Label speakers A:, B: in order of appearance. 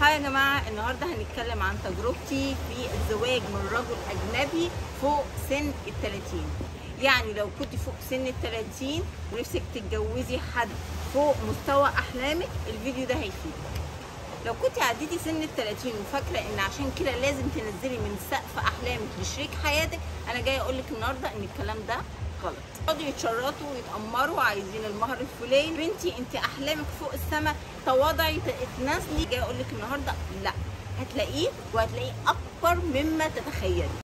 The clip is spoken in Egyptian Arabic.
A: هاي يا جماعة النهاردة هنتكلم عن تجربتي في الزواج من رجل أجنبي فوق سن التلاتين يعني لو كنت فوق سن التلاتين ونفسك تتجوزي حد فوق مستوى أحلامك الفيديو ده هيفيدك لو كنت عديتي سن التلاتين وفاكرة ان عشان كده لازم تنزلي من سقف أحلامك لشريك حياتك أنا جاية أقولك النهاردة ان الكلام ده غلط يقعدوا يتشرطوا ويتأمروا عايزين المهر الفلاني بنتي انت احلامك فوق السما تواضعي تنازلي جاي اقول لك النهارده لا هتلاقيه وهتلاقيه اكبر مما تتخيلي